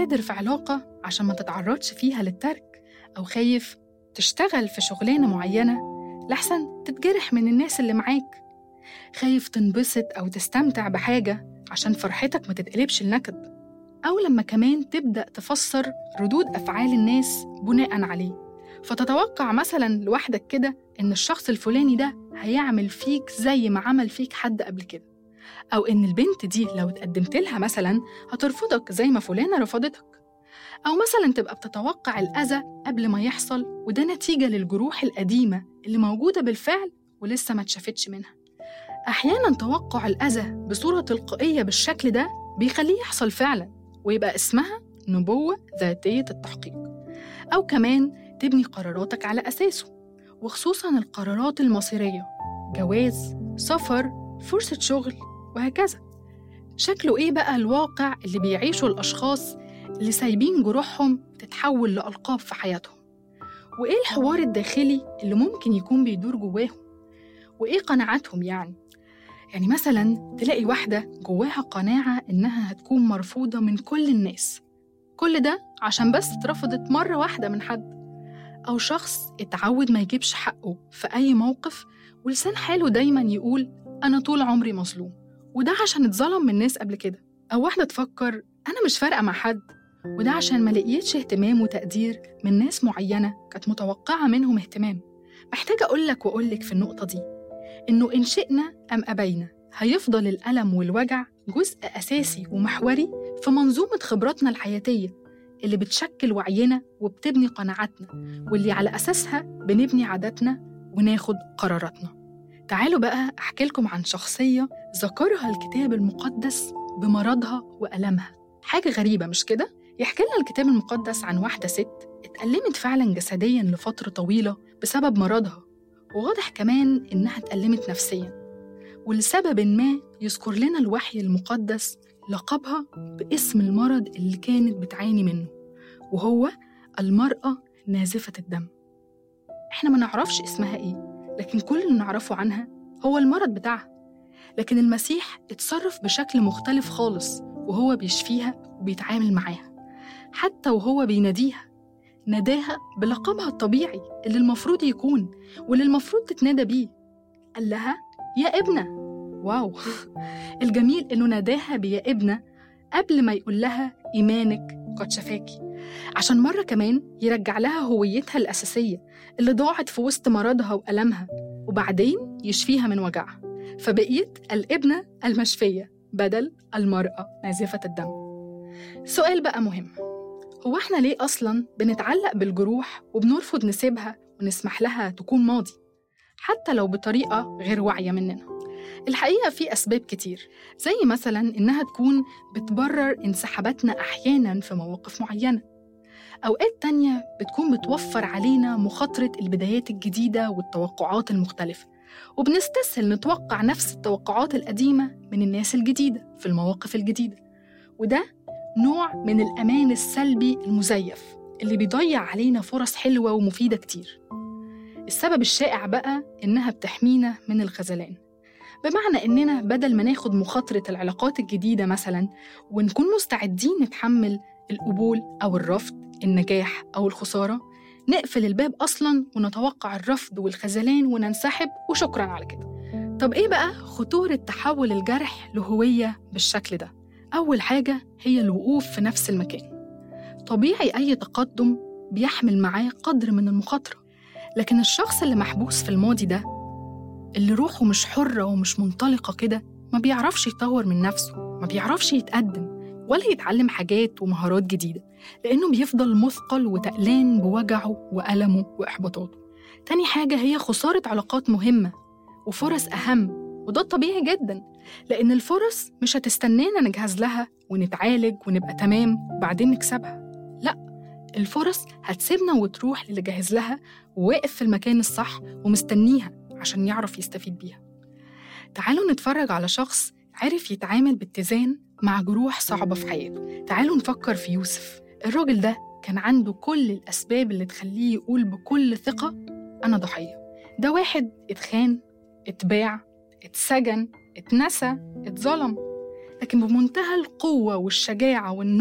تغادر في علاقة عشان ما تتعرضش فيها للترك أو خايف تشتغل في شغلانة معينة لحسن تتجرح من الناس اللي معاك خايف تنبسط أو تستمتع بحاجة عشان فرحتك ما تتقلبش لنكد أو لما كمان تبدأ تفسر ردود أفعال الناس بناء عليه فتتوقع مثلا لوحدك كده إن الشخص الفلاني ده هيعمل فيك زي ما عمل فيك حد قبل كده أو إن البنت دي لو اتقدمت لها مثلا هترفضك زي ما فلانة رفضتك أو مثلا تبقى بتتوقع الأذى قبل ما يحصل وده نتيجة للجروح القديمة اللي موجودة بالفعل ولسه ما اتشافتش منها أحيانا توقع الأذى بصورة تلقائية بالشكل ده بيخليه يحصل فعلا ويبقى اسمها نبوة ذاتية التحقيق أو كمان تبني قراراتك على أساسه وخصوصا القرارات المصيرية جواز سفر فرصة شغل وهكذا شكله إيه بقى الواقع اللي بيعيشه الأشخاص اللي سايبين جروحهم تتحول لألقاب في حياتهم وإيه الحوار الداخلي اللي ممكن يكون بيدور جواهم وإيه قناعاتهم يعني يعني مثلا تلاقي واحدة جواها قناعة إنها هتكون مرفوضة من كل الناس كل ده عشان بس اترفضت مرة واحدة من حد أو شخص اتعود ما يجيبش حقه في أي موقف ولسان حاله دايما يقول أنا طول عمري مظلوم وده عشان اتظلم من ناس قبل كده أو واحدة تفكر أنا مش فارقة مع حد وده عشان ما لقيتش اهتمام وتقدير من ناس معينة كانت متوقعة منهم اهتمام محتاجة أقولك وأقولك في النقطة دي إنه إن شئنا أم أبينا هيفضل الألم والوجع جزء أساسي ومحوري في منظومة خبراتنا الحياتية اللي بتشكل وعينا وبتبني قناعاتنا واللي على أساسها بنبني عاداتنا وناخد قراراتنا تعالوا بقى أحكي لكم عن شخصية ذكرها الكتاب المقدس بمرضها وألمها حاجة غريبة مش كده؟ يحكي لنا الكتاب المقدس عن واحدة ست اتألمت فعلا جسديا لفترة طويلة بسبب مرضها وواضح كمان إنها اتألمت نفسيا ولسبب ما يذكر لنا الوحي المقدس لقبها باسم المرض اللي كانت بتعاني منه وهو المرأة نازفة الدم احنا ما نعرفش اسمها ايه لكن كل اللي نعرفه عنها هو المرض بتاعها لكن المسيح اتصرف بشكل مختلف خالص وهو بيشفيها وبيتعامل معاها حتى وهو بيناديها ناداها بلقبها الطبيعي اللي المفروض يكون واللي المفروض تتنادى بيه قال لها يا ابنة واو الجميل إنه ناداها بيا ابنة قبل ما يقول لها إيمانك قد شفاكي عشان مرة كمان يرجع لها هويتها الأساسية اللي ضاعت في وسط مرضها وألمها وبعدين يشفيها من وجعها فبقيت الابنة المشفية بدل المرأة نازفة الدم سؤال بقى مهم هو احنا ليه أصلا بنتعلق بالجروح وبنرفض نسيبها ونسمح لها تكون ماضي حتى لو بطريقة غير واعية مننا الحقيقة في أسباب كتير زي مثلا إنها تكون بتبرر انسحاباتنا أحيانا في مواقف معينة أوقات تانية بتكون بتوفر علينا مخاطرة البدايات الجديدة والتوقعات المختلفة وبنستسهل نتوقع نفس التوقعات القديمة من الناس الجديدة في المواقف الجديدة وده نوع من الأمان السلبي المزيف اللي بيضيع علينا فرص حلوة ومفيدة كتير السبب الشائع بقى إنها بتحمينا من الخذلان بمعنى إننا بدل ما ناخد مخاطرة العلاقات الجديدة مثلا ونكون مستعدين نتحمل القبول أو الرفض النجاح أو الخسارة نقفل الباب أصلا ونتوقع الرفض والخذلان وننسحب وشكرا على كده طب إيه بقى خطورة تحول الجرح لهوية بالشكل ده؟ أول حاجة هي الوقوف في نفس المكان طبيعي أي تقدم بيحمل معاه قدر من المخاطرة لكن الشخص اللي محبوس في الماضي ده اللي روحه مش حرة ومش منطلقة كده ما بيعرفش يطور من نفسه ما بيعرفش يتقدم ولا يتعلم حاجات ومهارات جديدة لأنه بيفضل مثقل وتقلان بوجعه وألمه وإحباطاته تاني حاجة هي خسارة علاقات مهمة وفرص أهم وده الطبيعي جدا لأن الفرص مش هتستنانا نجهز لها ونتعالج ونبقى تمام وبعدين نكسبها لأ الفرص هتسيبنا وتروح للي جاهز لها وواقف في المكان الصح ومستنيها عشان يعرف يستفيد بيها تعالوا نتفرج على شخص عرف يتعامل باتزان مع جروح صعبة في حياته تعالوا نفكر في يوسف الراجل ده كان عنده كل الأسباب اللي تخليه يقول بكل ثقة أنا ضحية ده واحد اتخان اتباع اتسجن اتنسى اتظلم لكن بمنتهى القوة والشجاعة والنضج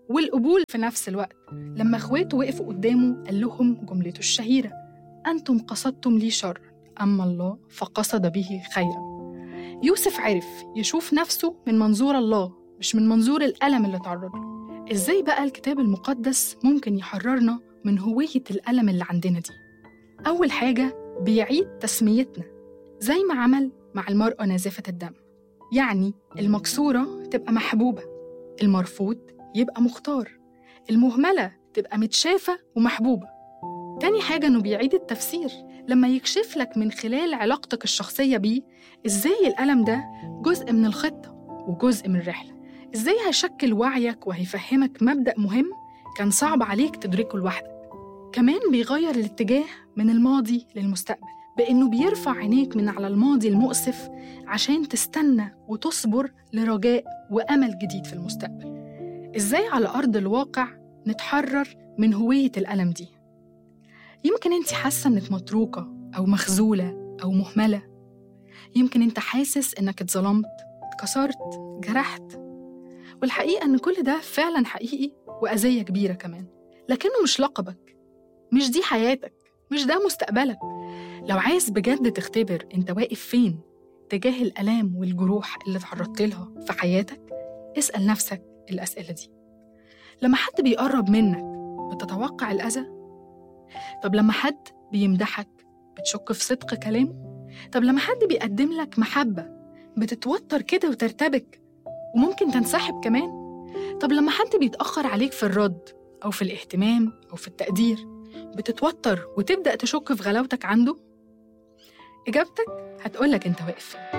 والقبول في نفس الوقت لما اخواته وقفوا قدامه قال لهم جملته الشهيرة أنتم قصدتم لي شر أما الله فقصد به خيرا يوسف عرف يشوف نفسه من منظور الله مش من منظور الألم اللي تعرض له إزاي بقى الكتاب المقدس ممكن يحررنا من هوية الألم اللي عندنا دي أول حاجة بيعيد تسميتنا زي ما عمل مع المرأة نازفة الدم يعني المكسورة تبقى محبوبة المرفوض يبقى مختار المهملة تبقى متشافة ومحبوبة تاني حاجة إنه بيعيد التفسير لما يكشف لك من خلال علاقتك الشخصية بيه إزاي الألم ده جزء من الخطة وجزء من الرحلة إزاي هيشكل وعيك وهيفهمك مبدأ مهم كان صعب عليك تدركه لوحدك كمان بيغير الاتجاه من الماضي للمستقبل بإنه بيرفع عينيك من على الماضي المؤسف عشان تستنى وتصبر لرجاء وأمل جديد في المستقبل إزاي على أرض الواقع نتحرر من هوية الألم دي يمكن أنت حاسة إنك متروكة أو مخزولة أو مهملة يمكن أنت حاسس إنك اتظلمت اتكسرت جرحت والحقيقة إن كل ده فعلا حقيقي وأذية كبيرة كمان لكنه مش لقبك مش دي حياتك مش ده مستقبلك لو عايز بجد تختبر انت واقف فين تجاه الآلام والجروح اللي تعرضت لها في حياتك اسأل نفسك الأسئلة دي لما حد بيقرب منك بتتوقع الأذى؟ طب لما حد بيمدحك بتشك في صدق كلامه؟ طب لما حد بيقدم لك محبة بتتوتر كده وترتبك وممكن تنسحب كمان؟ طب لما حد بيتأخر عليك في الرد أو في الاهتمام أو في التقدير بتتوتر وتبدأ تشك في غلاوتك عنده؟ إجابتك هتقولك أنت واقف فين